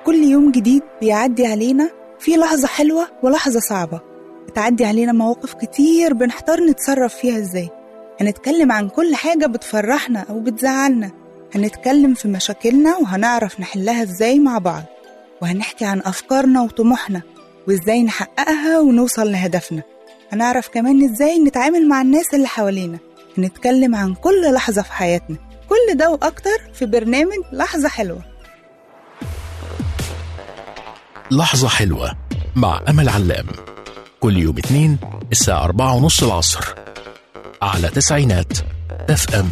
كل يوم جديد بيعدي علينا في لحظة حلوة ولحظة صعبة بتعدي علينا مواقف كتير بنحتار نتصرف فيها ازاي هنتكلم عن كل حاجة بتفرحنا أو بتزعلنا هنتكلم في مشاكلنا وهنعرف نحلها ازاي مع بعض وهنحكي عن أفكارنا وطموحنا وازاي نحققها ونوصل لهدفنا هنعرف كمان ازاي نتعامل مع الناس اللي حوالينا هنتكلم عن كل لحظة في حياتنا كل ده وأكتر في برنامج لحظة حلوة لحظة حلوة مع أمل علام كل يوم اثنين الساعة أربعة ونص العصر على تسعينات اف ام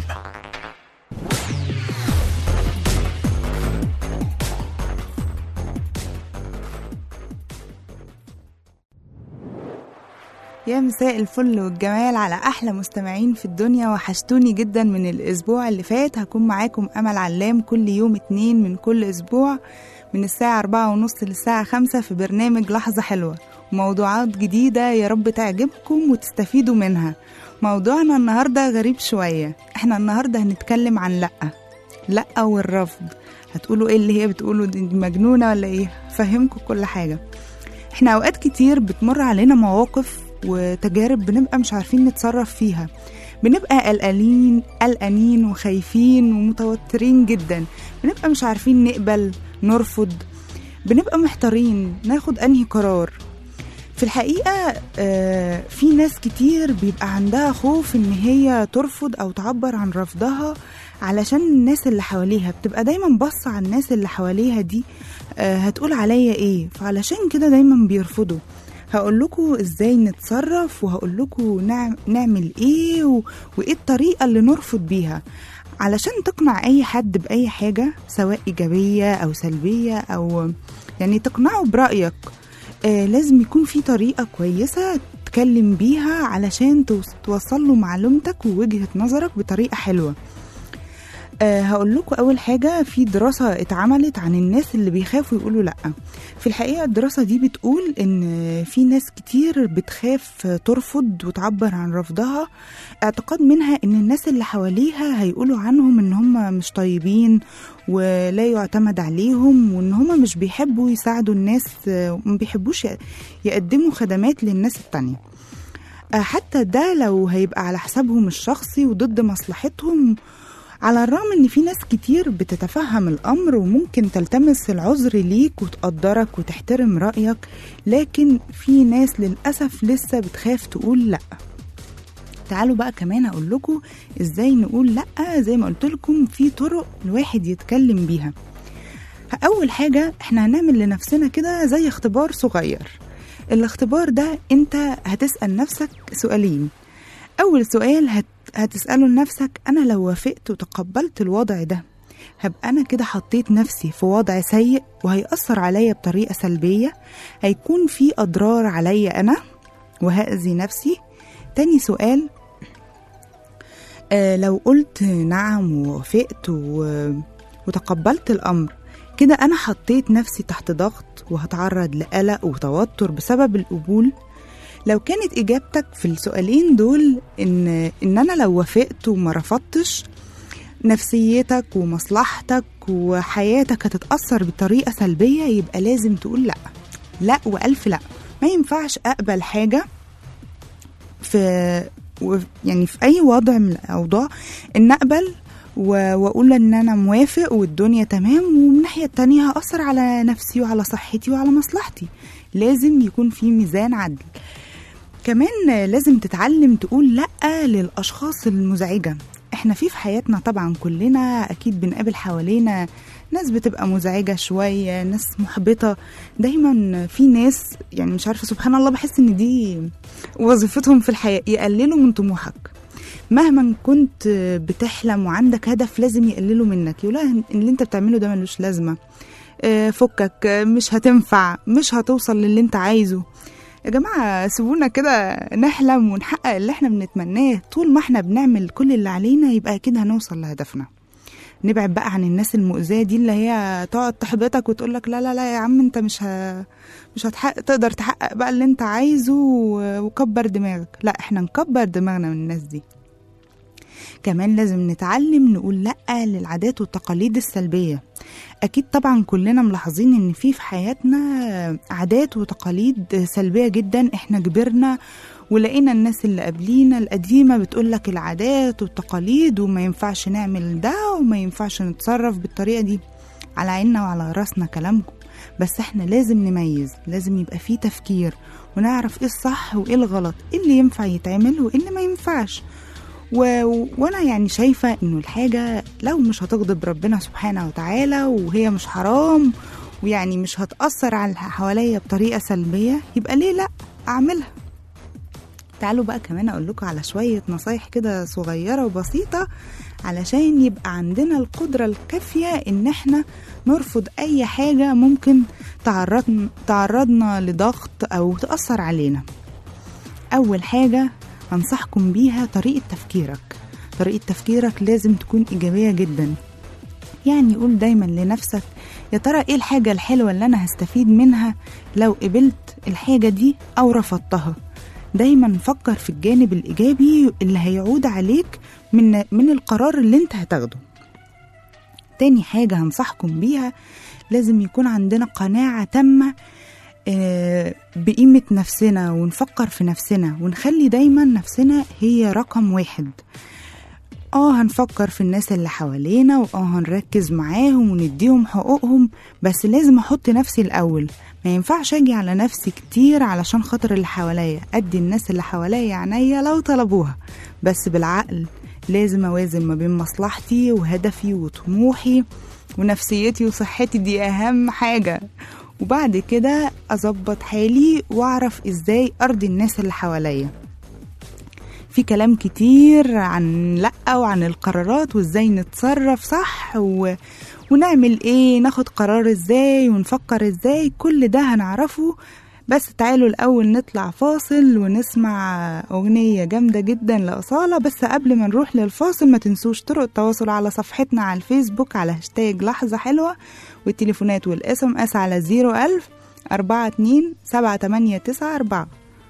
يا مساء الفل والجمال على أحلى مستمعين في الدنيا وحشتوني جدا من الأسبوع اللي فات هكون معاكم أمل علام كل يوم اتنين من كل أسبوع من الساعة أربعة ونص للساعة خمسة في برنامج لحظة حلوة وموضوعات جديدة يا رب تعجبكم وتستفيدوا منها موضوعنا النهاردة غريب شوية احنا النهاردة هنتكلم عن لأ لأ والرفض هتقولوا ايه اللي هي بتقولوا دي مجنونة ولا ايه فهمكم كل حاجة احنا اوقات كتير بتمر علينا مواقف وتجارب بنبقى مش عارفين نتصرف فيها بنبقى قلقانين قلقانين وخايفين ومتوترين جدا بنبقى مش عارفين نقبل نرفض بنبقى محتارين ناخد انهي قرار في الحقيقة آه، في ناس كتير بيبقى عندها خوف ان هي ترفض او تعبر عن رفضها علشان الناس اللي حواليها بتبقى دايما باصة على الناس اللي حواليها دي آه، هتقول عليا ايه فعلشان كده دايما بيرفضوا هقول لكم ازاي نتصرف وهقول لكم نعم نعمل ايه و... وايه الطريقه اللي نرفض بيها علشان تقنع اي حد باي حاجه سواء ايجابيه او سلبيه او يعني تقنعه برايك آه لازم يكون في طريقه كويسه تتكلم بيها علشان توص- توصل له معلومتك ووجهه نظرك بطريقه حلوه أه هقول لكم اول حاجه في دراسه اتعملت عن الناس اللي بيخافوا يقولوا لا في الحقيقه الدراسه دي بتقول ان في ناس كتير بتخاف ترفض وتعبر عن رفضها اعتقاد منها ان الناس اللي حواليها هيقولوا عنهم ان هم مش طيبين ولا يعتمد عليهم وان هم مش بيحبوا يساعدوا الناس آه، وما بيحبوش يقدموا خدمات للناس التانية آه، حتى ده لو هيبقى على حسابهم الشخصي وضد مصلحتهم على الرغم ان في ناس كتير بتتفهم الامر وممكن تلتمس العذر ليك وتقدرك وتحترم رايك لكن في ناس للاسف لسه بتخاف تقول لا تعالوا بقى كمان اقول لكم ازاي نقول لا زي ما قلت لكم في طرق الواحد يتكلم بيها اول حاجه احنا هنعمل لنفسنا كده زي اختبار صغير الاختبار ده انت هتسال نفسك سؤالين أول سؤال هت... هتسأله لنفسك أنا لو وافقت وتقبلت الوضع ده هبقى أنا كده حطيت نفسي في وضع سيء وهيأثر عليا بطريقة سلبية هيكون في أضرار عليا أنا وهأذي نفسي تاني سؤال آه لو قلت نعم ووافقت و... وتقبلت الأمر كده أنا حطيت نفسي تحت ضغط وهتعرض لقلق وتوتر بسبب القبول لو كانت اجابتك في السؤالين دول ان ان انا لو وافقت وما رفضتش نفسيتك ومصلحتك وحياتك هتتاثر بطريقه سلبيه يبقى لازم تقول لا لا والف لا ما ينفعش اقبل حاجه في و- يعني في اي وضع من الاوضاع ان اقبل و- واقول ان انا موافق والدنيا تمام ومن الناحيه التانية هاثر على نفسي وعلى صحتي وعلى مصلحتي لازم يكون في ميزان عدل كمان لازم تتعلم تقول لأ للأشخاص المزعجة احنا في في حياتنا طبعا كلنا أكيد بنقابل حوالينا ناس بتبقى مزعجة شوية ناس محبطة دايما في ناس يعني مش عارفة سبحان الله بحس ان دي وظيفتهم في الحياة يقللوا من طموحك مهما كنت بتحلم وعندك هدف لازم يقللوا منك يقولوا ان اللي انت بتعمله ده ملوش لازمة آه، فكك آه، مش هتنفع مش هتوصل للي انت عايزه يا جماعة سيبونا كده نحلم ونحقق اللي احنا بنتمناه طول ما احنا بنعمل كل اللي علينا يبقى كده هنوصل لهدفنا نبعد بقى عن الناس المؤذية دي اللي هي تقعد تحبطك وتقول لك لا لا لا يا عم انت مش ه... مش هتحقق تقدر تحقق بقى اللي انت عايزه و- وكبر دماغك لا احنا نكبر دماغنا من الناس دي كمان لازم نتعلم نقول لأ للعادات والتقاليد السلبية أكيد طبعا كلنا ملاحظين إن في في حياتنا عادات وتقاليد سلبية جدا إحنا كبرنا ولقينا الناس اللي قبلينا القديمة بتقولك العادات والتقاليد وما ينفعش نعمل ده وما ينفعش نتصرف بالطريقة دي على عيننا وعلى راسنا كلامكم بس احنا لازم نميز لازم يبقى فيه تفكير ونعرف ايه الصح وايه الغلط ايه اللي ينفع يتعمل وايه اللي ما ينفعش و... وانا يعني شايفة انه الحاجة لو مش هتغضب ربنا سبحانه وتعالى وهي مش حرام ويعني مش هتأثر على اللي حواليا بطريقة سلبية يبقى ليه لا اعملها تعالوا بقى كمان اقول لكم على شوية نصايح كده صغيرة وبسيطة علشان يبقى عندنا القدرة الكافية ان احنا نرفض اي حاجة ممكن تعرض تعرضنا لضغط او تأثر علينا اول حاجة انصحكم بيها طريقة تفكيرك طريقة تفكيرك لازم تكون ايجابية جدا يعني قول دايما لنفسك يا ترى ايه الحاجة الحلوة اللي انا هستفيد منها لو قبلت الحاجة دي او رفضتها دايما فكر في الجانب الإيجابي اللي هيعود عليك من, من القرار اللي انت هتاخده تاني حاجة هنصحكم بيها لازم يكون عندنا قناعة تامة آه، بقيمة نفسنا ونفكر في نفسنا ونخلي دايما نفسنا هي رقم واحد اه هنفكر في الناس اللي حوالينا واه هنركز معاهم ونديهم حقوقهم بس لازم احط نفسي الاول ما ينفعش اجي على نفسي كتير علشان خاطر اللي حواليا ادي الناس اللي حواليا عينيا لو طلبوها بس بالعقل لازم اوازن ما بين مصلحتي وهدفي وطموحي ونفسيتي وصحتي دي اهم حاجه وبعد كده اظبط حالي واعرف ازاي ارضي الناس اللي حواليا في كلام كتير عن لأ وعن القرارات وازاي نتصرف صح و... ونعمل ايه ناخد قرار ازاي ونفكر ازاي كل ده هنعرفه بس تعالوا الأول نطلع فاصل ونسمع أغنية جامدة جدا لأصالة بس قبل ما نروح للفاصل ما تنسوش طرق التواصل على صفحتنا على الفيسبوك على هاشتاج لحظة حلوة والتليفونات والاس ام اس على 01000 42 7894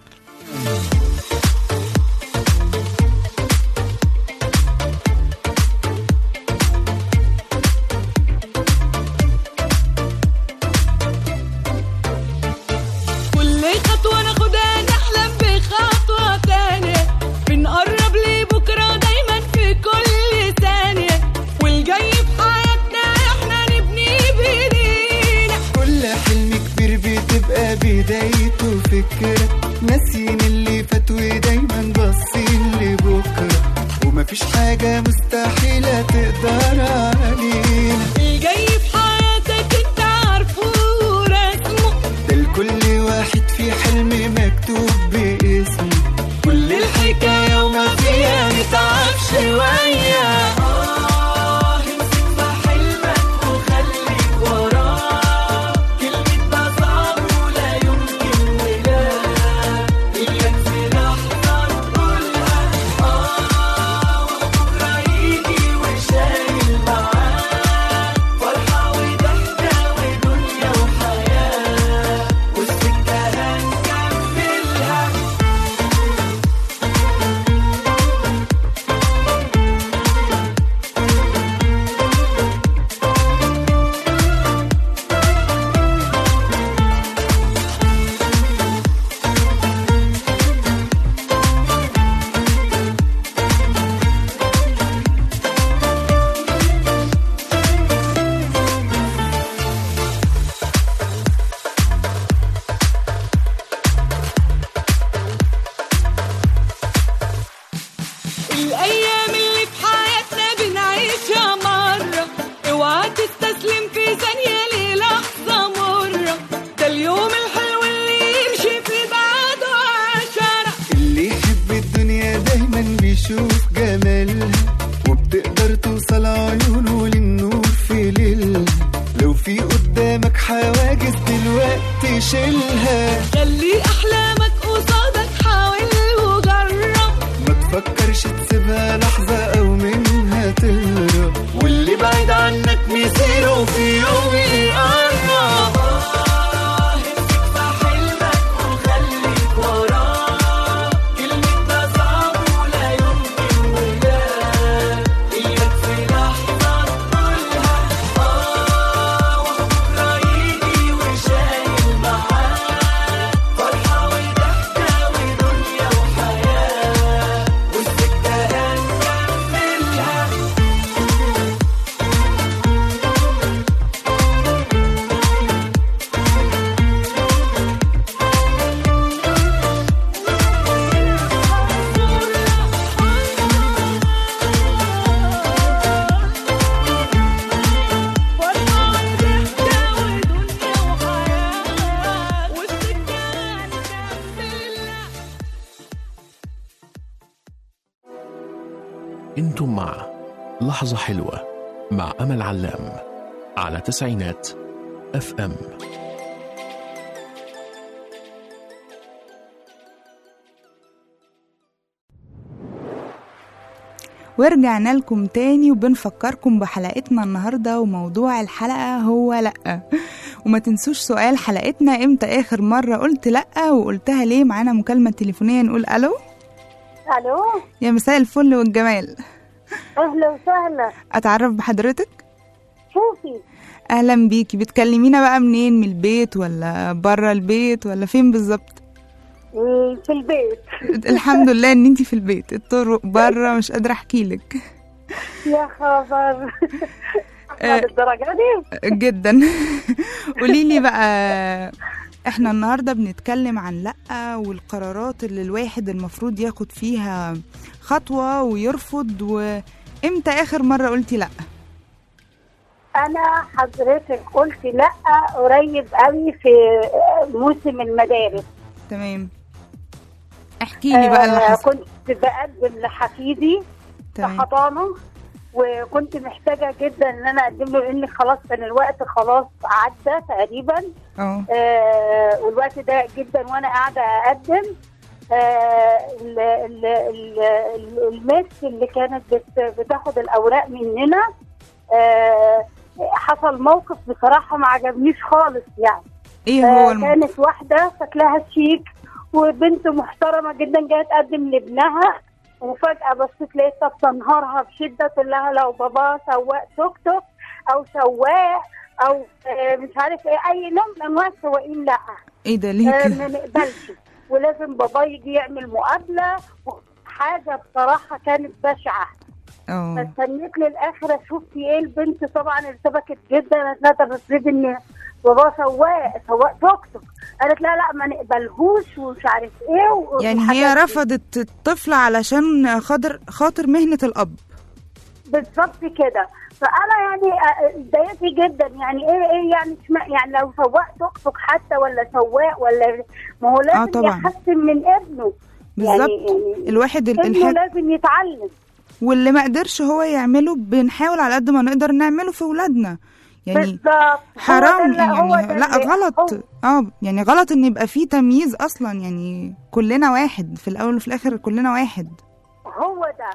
كل خطوة ناخدها نحلم بخطوة تانية بنقرب لبكرة دايما في كل ثانية والجاي في حياتنا احنا نبني بايدينا كل حلم كبير بتبقى بدايته فكرة ناسيين اللي فات ودايما باصين لبكرة ومفيش حاجة مستحيلة تقدر علينا الجاي في حياتك انت عارفه ورسمه ده لكل واحد في حلم مكتوب باسمه كل الحكاية وما فيها نتعب شوية آه امسك في حلمك وخليك وراه كلمة ده صعب ولا يمكن ولا إياك في لحظة تقولها آه وبكرة يجي وشايل معاه فرحة وضحكة ودنيا وحياة والسكة هنكملها الأيام اللي في حياتنا بنعيشها مرة اوعى تستسلم في ثانية للحظة مرة ده اليوم الحلو اللي يمشي في بعده عشرة اللي يحب الدنيا دايما بيشوف جمالها وبتقدر توصل عيونه للنور في ليلها لو في قدامك حواجز دلوقتي شيلها خلي أحلامك قصادك حاول وجرب ما تفكرش تسيبها لحظة أو منها تهرب واللي بعيد عنك مصيره في يوم يقرب آه، امسك في حلمك وخليك وراه كلمة ده صعب ولا يمكن ولا كنتم مع لحظة حلوة مع أمل علام على تسعينات اف ام ورجعنا لكم تاني وبنفكركم بحلقتنا النهاردة وموضوع الحلقة هو لأ وما تنسوش سؤال حلقتنا امتى آخر مرة قلت لأ وقلتها ليه معانا مكالمة تليفونية نقول ألو الو يا مساء الفل والجمال اهلا وسهلا أتعرف بحضرتك شوفي أهلا بيكي بتكلمينا بقى منين من البيت ولا بره البيت ولا فين بالظبط مم، في البيت الحمد لله ان انتي في البيت الطرق بره مش قادرة احكي لك يا خبر الدرجة دي جدا قولي لي بقى احنا النهارده بنتكلم عن لا والقرارات اللي الواحد المفروض ياخد فيها خطوه ويرفض وامتى اخر مره قلتي لا انا حضرتك قلت لا قريب قوي في موسم المدارس تمام احكي لي بقى اللي آه، حصل كنت بقدم لحفيدي في تمام حضانة وكنت محتاجة جدا ان انا اقدم له لان خلاص كان الوقت خلاص عدى تقريبا اه آه، والوقت ضيق جدا وانا قاعده اقدم آه، ال- ال- ال- ال- المس اللي كانت بت- بتاخد الاوراق مننا آه، حصل موقف بصراحه ما عجبنيش خالص يعني ايه هو آه، الموضوع كانت واحده شكلها شيك وبنت محترمه جدا جايه تقدم لابنها وفجاه بصيت لقيتها بتنهارها بشده تقول لها لو بابا سواق توك توك او سواق او آه، مش عارف ايه اي نوع من انواع السواقين لا ايه ده ليه آه، كده ما نقبلش ولازم بابا يجي يعمل مقابله حاجه بصراحه كانت بشعه اه فاستنيت للاخر اشوف في ايه البنت طبعا ارتبكت جدا قالت لها طب افرضي ان بابا سواق سواق توك توك قالت لا لا ما نقبلهوش ومش عارف ايه و- يعني هي والحاجات دي. رفضت الطفل علشان خاطر خاطر مهنه الاب بالظبط كده فانا يعني آه، اتضايقت جدا يعني ايه ايه يعني اسمع يعني لو سواق توك توك حتى ولا سواق ولا ما هو لازم طبعاً. يحسن من ابنه بالظبط يعني الواحد ال- ابنه الحاجة لازم يتعلم واللي ما قدرش هو يعمله بنحاول على قد ما نقدر نعمله في ولادنا يعني بالظبط هو ده حرام اللي- هو يعني ده لا اللي- غلط هو- اه يعني غلط ان يبقى فيه تمييز اصلا يعني كلنا واحد في الاول وفي الاخر كلنا واحد هو ده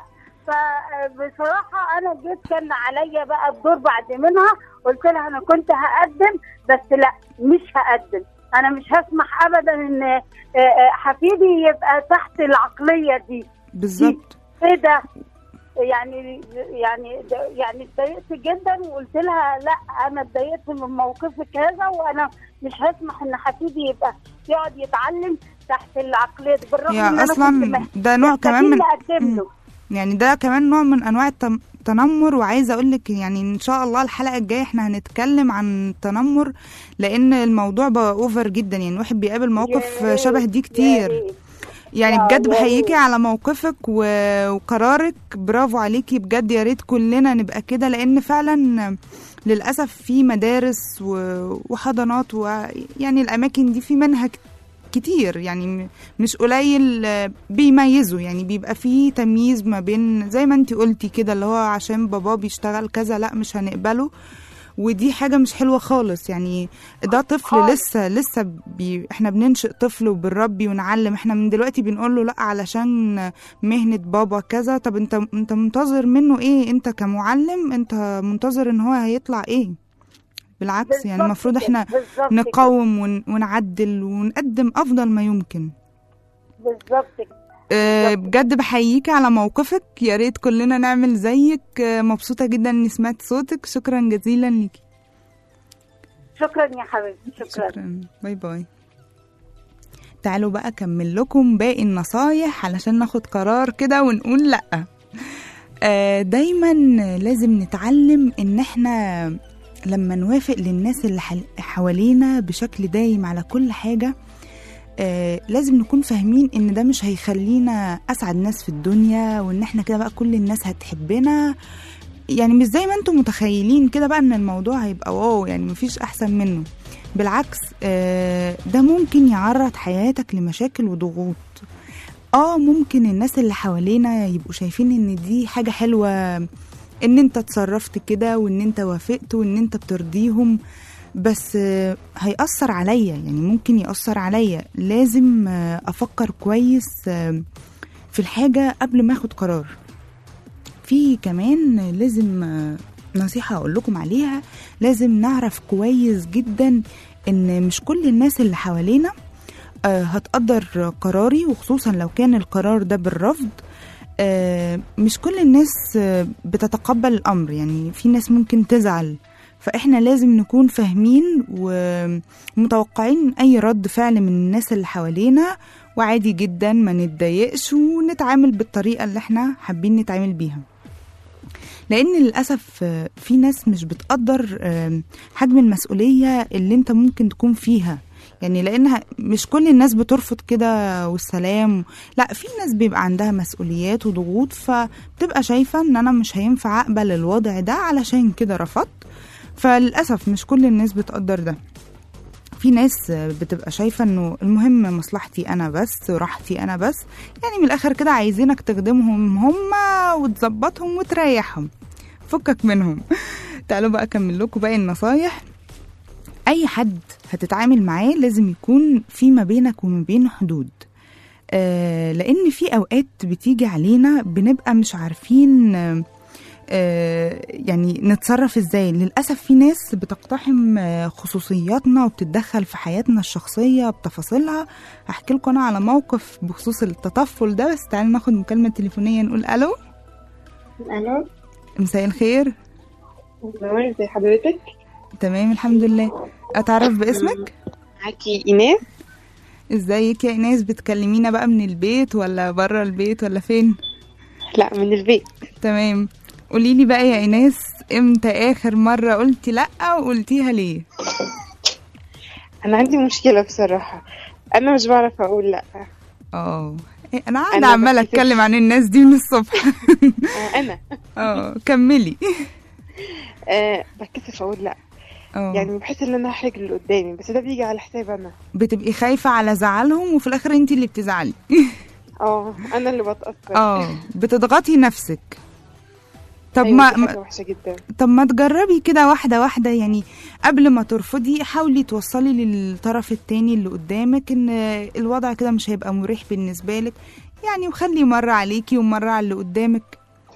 فبصراحة أنا جيت كان عليا بقى الدور بعد منها قلت لها أنا كنت هقدم بس لا مش هقدم أنا مش هسمح أبدا إن آه، آه، حفيدي يبقى تحت العقلية دي بالظبط إيه ده؟ يعني يعني يعني اتضايقت جدا وقلت لها لا انا اتضايقت من موقفك هذا وانا مش هسمح ان حفيدي يبقى يقعد يتعلم تحت العقليه دي بالرغم يا ان انا كنت اصلا مح- ده نوع كمان من محتاجين نقدم له يعني ده كمان نوع من انواع التم- التنمر وعايزه اقول لك يعني ان شاء الله الحلقه الجايه احنا هنتكلم عن التنمر لان الموضوع بقى اوفر جدا يعني الواحد بيقابل موقف يا شبه دي يا كتير ريت. يعني آه، بجد يا بحييكي ريت. على موقفك و- وقرارك برافو عليكي بجد يا ريت كلنا نبقى كده لان فعلا للاسف في مدارس و- وحضانات ويعني الاماكن دي في منها ك- كتير يعني م- مش قليل آه، بيميزوا يعني بيبقى في تمييز ما بين زي ما انتي قلتي كده اللي هو عشان باباه بيشتغل كذا لا مش هنقبله ودي حاجة مش حلوة خالص يعني ده طفل خالص. لسه لسه بي احنا بننشئ طفل وبنربي ونعلم احنا من دلوقتي بنقول له لا علشان مهنة بابا كذا طب انت انت منتظر منه ايه انت كمعلم انت منتظر ان هو هيطلع ايه بالعكس يعني بالظبط المفروض كده، احنا بالظبط كده، نقاوم ون- ونعدل ونقدم افضل ما يمكن بالظبط كده. أه بجد بحييكي على موقفك يا ريت كلنا نعمل زيك أه مبسوطة جدا اني سمعت صوتك شكرا جزيلا ليكي شكرا يا حبيبي شكرا شكرا باي باي تعالوا بقى اكمل لكم باقي النصايح علشان ناخد قرار كده ونقول لا آه، دايما لازم نتعلم ان احنا لما نوافق للناس اللي حل- حوالينا بشكل دايم على كل حاجة آه لازم نكون فاهمين ان ده مش هيخلينا اسعد ناس في الدنيا وان احنا كده بقى كل الناس هتحبنا يعني مش زي ما انتم متخيلين كده بقى ان الموضوع هيبقى واو يعني مفيش احسن منه بالعكس آه، ده ممكن يعرض حياتك لمشاكل وضغوط اه ممكن الناس اللي حوالينا يبقوا شايفين ان دي حاجة حلوة ان انت تصرفت كده وان انت وافقت وان انت بترضيهم بس آه، هيأثر عليا يعني ممكن يأثر عليا لازم آه، أفكر كويس آه، في الحاجة قبل ما أخد قرار في كمان لازم آه، نصيحة أقول لكم عليها لازم نعرف كويس جدا إن مش كل الناس اللي حوالينا آه، هتقدر قراري وخصوصا لو كان القرار ده بالرفض آه، مش كل الناس آه، بتتقبل الأمر يعني في ناس ممكن تزعل فإحنا لازم نكون فاهمين ومتوقعين أي رد فعل من الناس اللي حوالينا وعادي جدا ما نتضايقش ونتعامل بالطريقة اللي احنا حابين نتعامل بيها لان للاسف آه، في ناس مش بتقدر آه، حجم المسؤوليه اللي انت ممكن تكون فيها يعني لانها مش كل الناس بترفض كده والسلام لا في ناس بيبقى عندها مسؤوليات وضغوط فبتبقى شايفه ان انا مش هينفع اقبل الوضع ده علشان كده رفضت فللاسف مش كل الناس بتقدر ده في ناس بتبقى شايفة انه المهم مصلحتي انا بس وراحتي انا بس يعني من الاخر كده عايزينك تخدمهم هما وتظبطهم وتريحهم فكك منهم تعالوا بقى اكمل لكم باقي النصايح اي حد هتتعامل معاه لازم يكون في ما بينك وما بينه حدود آه لان في اوقات بتيجي علينا بنبقى مش عارفين آه آه، يعني نتصرف ازاي للاسف في ناس بتقتحم آه، خصوصياتنا وبتتدخل في حياتنا الشخصيه بتفاصيلها هحكي لكم انا على موقف بخصوص التطفل ده بس تعالوا ناخد مكالمه تليفونيه نقول الو الو مساء الخير نور ازي حضرتك تمام الحمد لله اتعرف باسمك معاكي ايناس ازيك يا ايناس بتكلمينا بقى من البيت ولا بره البيت ولا فين لا من البيت تمام قولي لي بقى يا ايناس امتى اخر مره قلتي لا وقلتيها ليه انا عندي مشكله بصراحه انا مش بعرف اقول لا اه إيه، انا قاعده أنا عماله بكتب- اتكلم عن الناس دي من الصبح آه، انا اه كملي آه بتكسف اقول لا اه يعني بحس ان انا هحرج اللي قدامي بس ده بيجي على حساب انا بتبقي خايفه على زعلهم وفي الاخر انت اللي بتزعلي اه انا اللي بتاثر اه بتضغطي نفسك طب أيوة ما دي ما- حاجه وحشه جدا طب ما تجربي كده واحده واحده يعني قبل ما ترفضي حاولي توصلي للطرف التاني اللي قدامك ان الوضع كده مش هيبقى مريح بالنسبه لك يعني وخلي مره عليكي ومره على اللي قدامك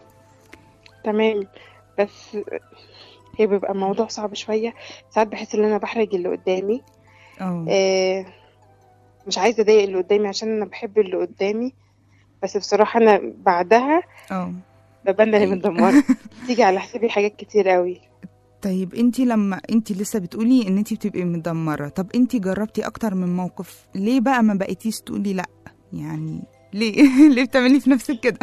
تمام بس هي بيبقى الموضوع صعب شويه ساعات بحس ان انا بحرج اللي قدامي اه آه مش عايزه اضايق اللي قدامي عشان انا بحب اللي قدامي بس بصراحه انا بعدها اه ببقى انا اللي مدمره تيجي على حسابي حاجات كتير قوي طيب انت لما انت لسه بتقولي ان انت بتبقي مدمره طب انت جربتي اكتر من موقف ليه بقى ما بقيتيش تقولي لا يعني ليه ليه بتعملي في نفسك كده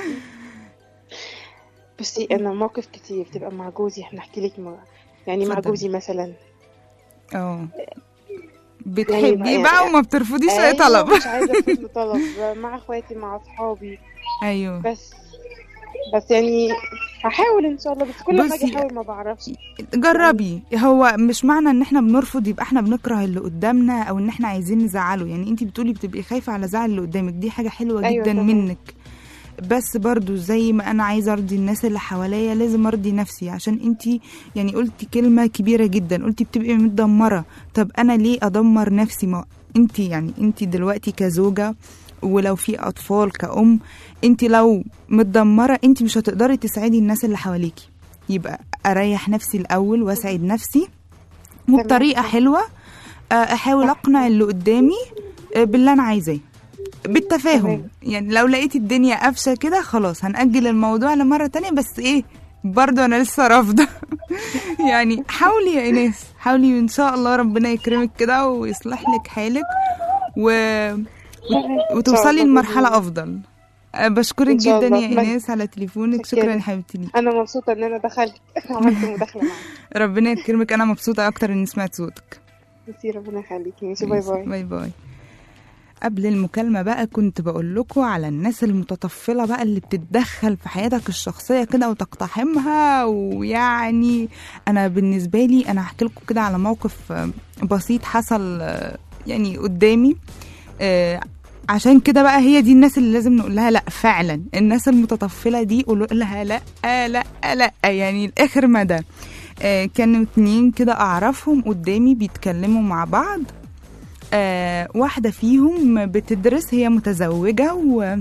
بصي انا مواقف كتير بتبقى مع جوزي احنا احكي لك مع يعني مع اتفضلي. جوزي مثلا اه بتحبيه يعني- بقى وما بترفضيش اي أيوة، طلب مش عايزه ارفض له طلب مع اخواتي مع اصحابي ايوه بس بس يعني هحاول ان شاء الله بس كل ما اجي بصي- احاول ما بعرفش جربي هو مش معنى ان احنا بنرفض يبقى احنا بنكره اللي قدامنا او ان احنا عايزين نزعله يعني انت بتقولي بتبقي خايفه على زعل اللي قدامك دي حاجه حلوه أيوة جدا طبعاً. منك بس برضو زي ما انا عايزه ارضي الناس اللي حواليا لازم ارضي نفسي عشان انت يعني قلتي كلمه كبيره جدا قلتي بتبقي متدمره طب انا ليه ادمر نفسي ما انت يعني انت دلوقتي كزوجه ولو في اطفال كأم انت لو متدمره انت مش هتقدري تسعدي الناس اللي حواليكي يبقى اريح نفسي الاول واسعد نفسي وبطريقه حلوه آه، احاول اقنع اللي قدامي آه، باللي انا عايزاه بالتفاهم تمام. يعني لو لقيت الدنيا قافشه كده خلاص هنأجل الموضوع لمره تانية بس ايه برضه انا لسه رافضه يعني حاولي يا ايناس حاولي وان شاء الله ربنا يكرمك كده ويصلح لك حالك و... وتوصلي لمرحله افضل أه، بشكرك إن شاء جدا الله. يا ايناس على تليفونك شكرا. شكرا يا حبيبتي ليك. انا مبسوطه ان انا دخلت عملت مداخله معاك ربنا يكرمك انا مبسوطه اكتر اني سمعت صوتك ميرسي ربنا يخليكي ماشي باي باي باي باي قبل المكالمة بقى كنت بقول لكم على الناس المتطفلة بقى اللي بتتدخل في حياتك الشخصية كده وتقتحمها ويعني أنا بالنسبة لي أنا هحكي لكم كده على موقف آه، بسيط حصل آه، يعني قدامي آه، عشان كده بقى هي دي الناس اللي لازم نقول لها لا فعلا الناس المتطفله دي قولوا لها لا لا لا يعني الاخر مدى آه كانوا اتنين كده اعرفهم قدامي بيتكلموا مع بعض آه واحده فيهم بتدرس هي متزوجه و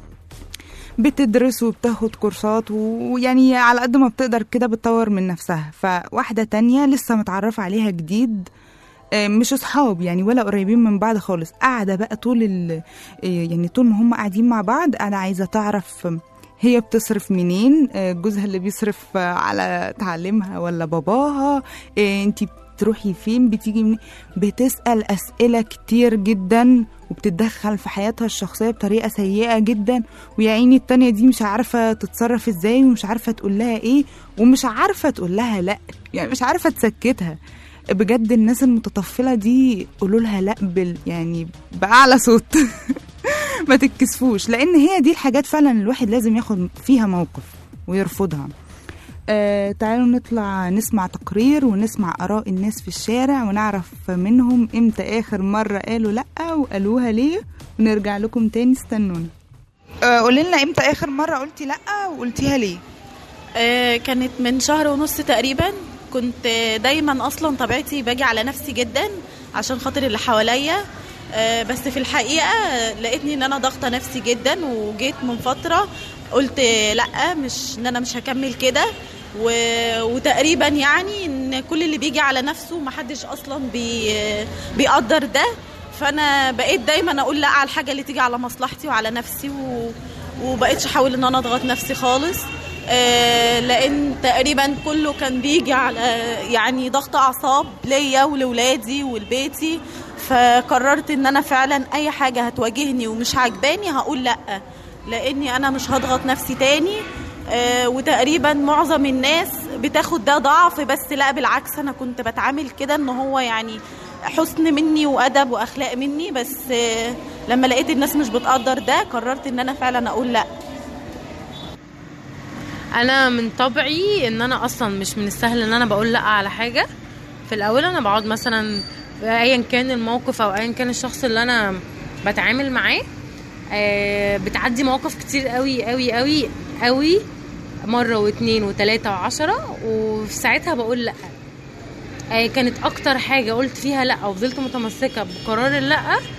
بتدرس وبتاخد كورسات ويعني على قد ما بتقدر كده بتطور من نفسها فواحدة تانية لسه متعرف عليها جديد آه، مش اصحاب يعني ولا قريبين من بعض خالص قاعده بقى طول ال آه، يعني طول ما هم قاعدين مع بعض انا عايزه تعرف هي بتصرف منين آه، جوزها اللي بيصرف آه، على تعليمها ولا باباها آه، انتي بتروحي فين بتيجي منين بتسأل أسئلة كتير جدا وبتتدخل في حياتها الشخصية بطريقة سيئة جدا ويا عيني التانية دي مش عارفة تتصرف ازاي ومش عارفة تقول لها ايه ومش عارفة تقول لها لا يعني مش عارفة تسكتها بجد الناس المتطفلة دي قولوا لها لا بال يعني بأعلى صوت ما تتكسفوش لأن هي دي الحاجات فعلا الواحد لازم ياخد فيها موقف ويرفضها آه تعالوا نطلع نسمع تقرير ونسمع آراء الناس في الشارع ونعرف منهم امتى آخر مرة قالوا لأ وقالوها ليه ونرجع لكم تاني استنونا آه قولي لنا امتى آخر مرة قلتي لأ وقلتيها ليه آه، كانت من شهر ونص تقريبا كنت دايما اصلا طبيعتي باجي على نفسي جدا عشان خاطر اللي حواليا آه، بس في الحقيقه لقيتني ان انا ضاغطه نفسي جدا وجيت من فتره قلت لا مش ان انا مش هكمل كده و... وتقريبا يعني ان كل اللي بيجي على نفسه محدش اصلا بي... بيقدر ده فانا بقيت دايما اقول لا على الحاجه اللي تيجي على مصلحتي وعلى نفسي و... وبقيتش احاول ان انا اضغط نفسي خالص آه، لان تقريبا كله كان بيجي على يعني ضغط اعصاب ليا ولولادي ولبيتي فقررت ان انا فعلا اي حاجه هتواجهني ومش عجباني هقول لا لاني انا مش هضغط نفسي تاني آه، وتقريبا معظم الناس بتاخد ده ضعف بس لا بالعكس انا كنت بتعامل كده ان هو يعني حسن مني وادب واخلاق مني بس آه، لما لقيت الناس مش بتقدر ده قررت ان انا فعلا اقول لا انا من طبعي ان انا اصلا مش من السهل ان انا بقول لا على حاجه في الاول انا بقعد مثلا ايا كان الموقف او ايا كان الشخص اللي انا بتعامل معاه آه، بتعدي مواقف كتير قوي قوي قوي قوي مره واتنين وتلاته وعشرة وفي ساعتها بقول لا آه، كانت اكتر حاجه قلت فيها لا وفضلت متمسكه بقرار اللا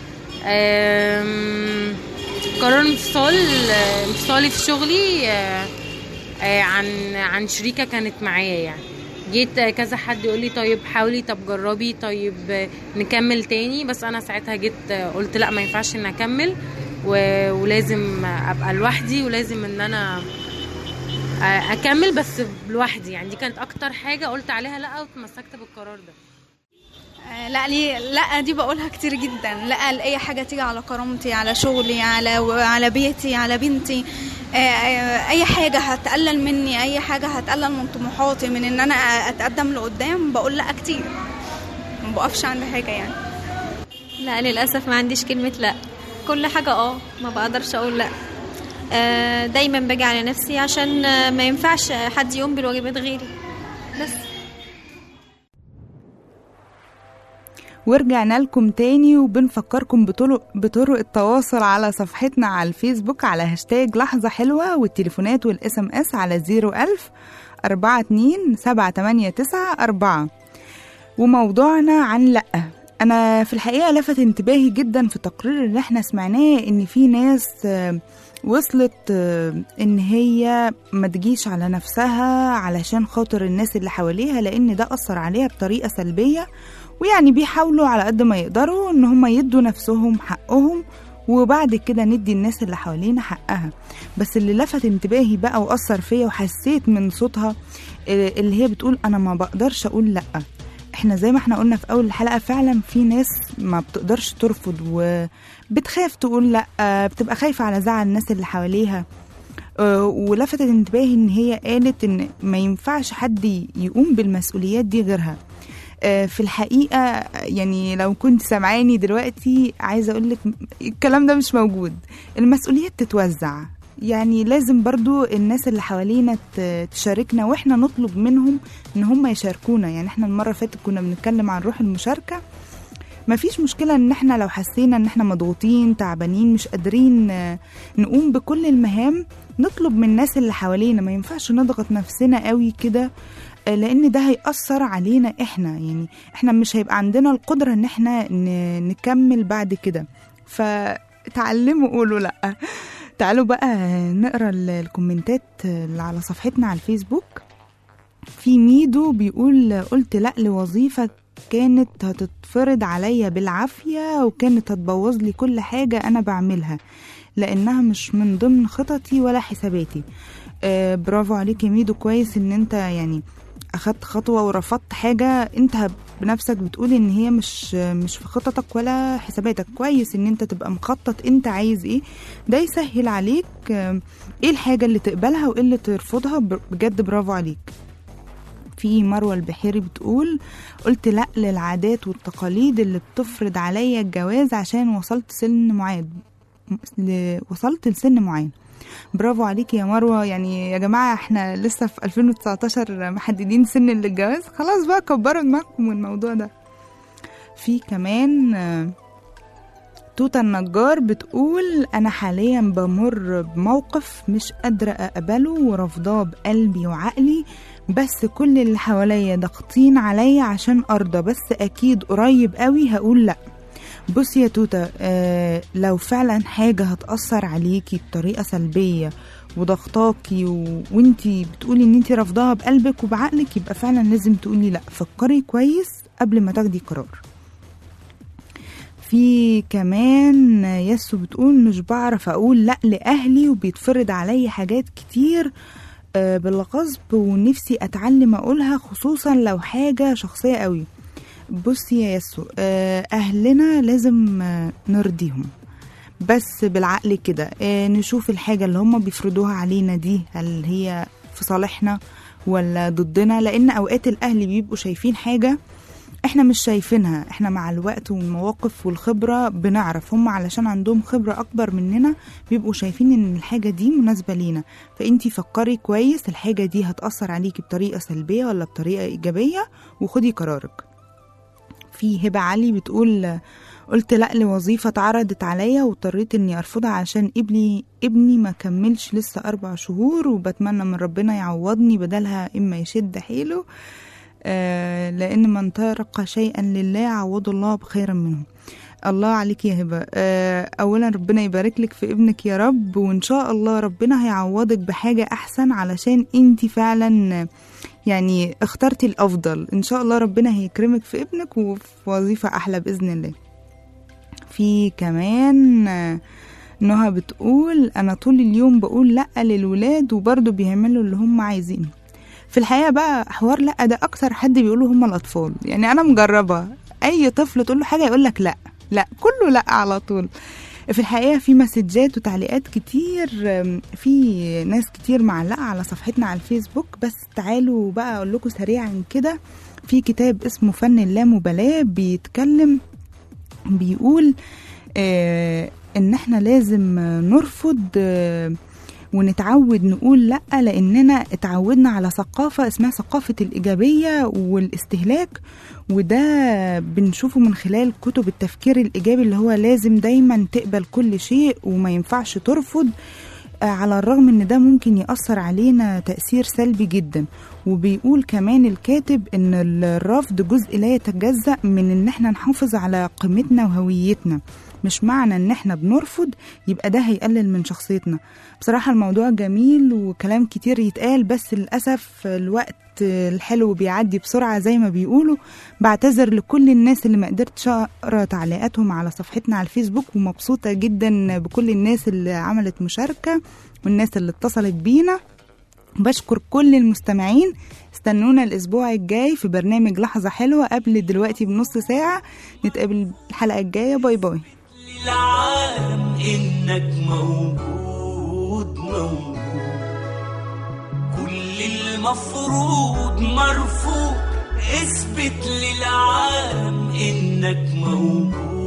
آم، قرار انفصال آه، انفصالي في شغلي آه، آه، عن عن شريكه كانت معايا يعني جيت آه، كذا حد يقول لي طيب حاولي طب جربي طيب آه، نكمل تاني بس انا ساعتها جيت آه، قلت لا ما ينفعش ان اكمل و- ولازم ابقى لوحدي ولازم ان انا آه، اكمل بس لوحدي يعني دي كانت اكتر حاجه قلت عليها لا وتمسكت بالقرار ده آه، لا ليه لا دي بقولها كتير جدا لا لاي حاجه تيجي على كرامتي على شغلي على على بيتي على بنتي آه، آه، اي حاجه هتقلل مني اي حاجه هتقلل من طموحاتي من ان انا اتقدم لقدام بقول لا كتير ما بقفش عند حاجه يعني لا للأسف ما عنديش كلمة لا كل حاجة اه ما بقدرش أقول لا آه، دايما باجي على نفسي عشان آه، ما ينفعش حد يقوم بالواجبات غيري بس ورجعنا لكم تاني وبنفكركم بطرق, بطرق التواصل على صفحتنا على الفيسبوك على هاشتاج لحظة حلوة والتليفونات والاس ام اس على 01000 42 789 4 وموضوعنا عن لأ أنا في الحقيقة لفت انتباهي جدا في التقرير اللي احنا سمعناه إن في ناس آه، وصلت آه، إن هي ما تجيش على نفسها علشان خاطر الناس اللي حواليها لأن ده أثر عليها بطريقة سلبية ويعني بيحاولوا على قد ما يقدروا ان هم يدوا نفسهم حقهم وبعد كده ندي الناس اللي حوالينا حقها بس اللي لفت انتباهي بقى واثر فيا وحسيت من صوتها آه، اللي هي بتقول انا ما بقدرش اقول لا احنا زي ما احنا قلنا في اول الحلقه فعلا في ناس ما بتقدرش ترفض وبتخاف تقول لا آه، بتبقى خايفه على زعل الناس اللي حواليها آه، ولفتت انتباهي ان هي قالت ان ما ينفعش حد يقوم بالمسؤوليات دي غيرها آه، في الحقيقة يعني لو كنت سامعاني دلوقتي عايزة أقولك الكلام ده مش موجود المسؤوليات تتوزع يعني لازم برضو الناس اللي حوالينا ت- تشاركنا واحنا نطلب منهم ان هم يشاركونا يعني احنا المرة اللي فاتت كنا بنتكلم عن روح المشاركة مفيش مشكلة ان احنا لو حسينا ان احنا مضغوطين تعبانين مش قادرين آه، نقوم بكل المهام نطلب من الناس اللي حوالينا ما ينفعش نضغط نفسنا قوي كده آه، لان ده هيأثر علينا احنا يعني احنا مش هيبقى عندنا القدرة ان احنا ن- نكمل بعد كده فتعلموا قولوا لا تعالوا بقى نقرا ال- الكومنتات اللي على صفحتنا على الفيسبوك في ميدو بيقول قلت لا لوظيفة كانت هتتفرض عليا بالعافية وكانت هتبوظ لي كل حاجة أنا بعملها لأنها مش من ضمن خططي ولا حساباتي آه برافو عليك يا ميدو كويس إن أنت يعني أخدت خطوة ورفضت حاجة أنت بنفسك بتقول إن هي مش مش في خططك ولا حساباتك كويس إن أنت تبقى مخطط أنت عايز إيه ده يسهل عليك آه، إيه الحاجة اللي تقبلها وإيه اللي ترفضها ب- بجد برافو عليك في مروة البحيري بتقول قلت لا للعادات والتقاليد اللي بتفرض عليا الجواز عشان وصلت سن معين ل- وصلت لسن معين برافو عليك يا مروة يعني يا جماعة احنا لسه في 2019 محددين سن للجواز خلاص بقى كبروا دماغكم من الموضوع ده في كمان آه، توتا النجار بتقول أنا حاليا بمر بموقف مش قادرة أقبله ورفضاه بقلبي وعقلي بس كل اللي حواليا ضاغطين عليا عشان أرضى بس أكيد قريب قوي هقول لأ بصي يا توتا آه لو فعلا حاجة هتأثر عليكي بطريقة سلبية وضغطاكي و... وانتي بتقولي ان انتي رافضاها بقلبك وبعقلك يبقى فعلا لازم تقولي لا فكري كويس قبل ما تاخدي قرار في كمان ياسو بتقول مش بعرف اقول لا لاهلي وبيتفرض عليا حاجات كتير آه، بالغصب ونفسي اتعلم اقولها خصوصا لو حاجة شخصية قوي بصي يا ياسو آه، اهلنا لازم آه، نرضيهم بس بالعقل كده آه، نشوف الحاجة اللي هم بيفرضوها علينا دي هل هي في صالحنا ولا ضدنا لان اوقات الاهل بيبقوا شايفين حاجة احنا مش شايفينها احنا مع الوقت والمواقف والخبرة بنعرف هم علشان عندهم خبرة اكبر مننا بيبقوا شايفين ان الحاجة دي مناسبة لينا فانتي فكري كويس الحاجة دي هتأثر عليكي بطريقة سلبية ولا بطريقة ايجابية وخدي قرارك في هبة علي بتقول قلت لا لوظيفة اتعرضت عليا واضطريت اني ارفضها عشان ابني ابني ما كملش لسه اربع شهور وبتمنى من ربنا يعوضني بدلها اما يشد حيله آه لان من ترك شيئا لله عوض الله بخيرا منه الله عليك يا هبة آه اولا ربنا يبارك لك في ابنك يا رب وان شاء الله ربنا هيعوضك بحاجة احسن علشان انتي فعلا يعني اخترتي الافضل ان شاء الله ربنا هيكرمك في ابنك وفي وظيفة احلى باذن الله في كمان آه، نهى بتقول انا طول اليوم بقول لا للولاد وبرضه بيعملوا اللي هم عايزينه في الحقيقه بقى حوار لا ده اكثر حد بيقوله هم الاطفال يعني انا مجربه اي طفل تقول له حاجه يقول لك لا لا كله لا على طول في الحقيقه في مسجات وتعليقات كتير آم، في ناس كتير معلقه على صفحتنا على الفيسبوك بس تعالوا بقى اقول لكم سريعا كده في كتاب اسمه فن اللامبالاه بيتكلم بيقول آه ان احنا لازم آه، نرفض آه ونتعود نقول لا لاننا اتعودنا على ثقافه اسمها ثقافه الايجابيه والاستهلاك وده بنشوفه من خلال كتب التفكير الايجابي اللي هو لازم دايما تقبل كل شيء وما ينفعش ترفض آه، على الرغم ان ده ممكن يأثر علينا تأثير سلبي جدا وبيقول كمان الكاتب ان الرفض جزء لا يتجزأ من ان احنا نحافظ على قيمتنا وهويتنا مش معنى ان احنا بنرفض يبقى ده هيقلل من شخصيتنا بصراحة الموضوع جميل وكلام كتير يتقال بس للأسف الوقت الحلو بيعدي بسرعة زي ما بيقولوا بعتذر لكل الناس اللي ما قدرتش اقرا تعليقاتهم على صفحتنا على الفيسبوك ومبسوطة جدا بكل الناس اللي عملت مشاركة والناس اللي اتصلت بينا بشكر كل المستمعين استنونا الأسبوع الجاي في برنامج لحظة حلوة قبل دلوقتي بنص ساعة نتقابل الحلقة الجاية باي باي للعالم انك موجود موجود كل المفروض مرفوض اثبت للعالم انك موجود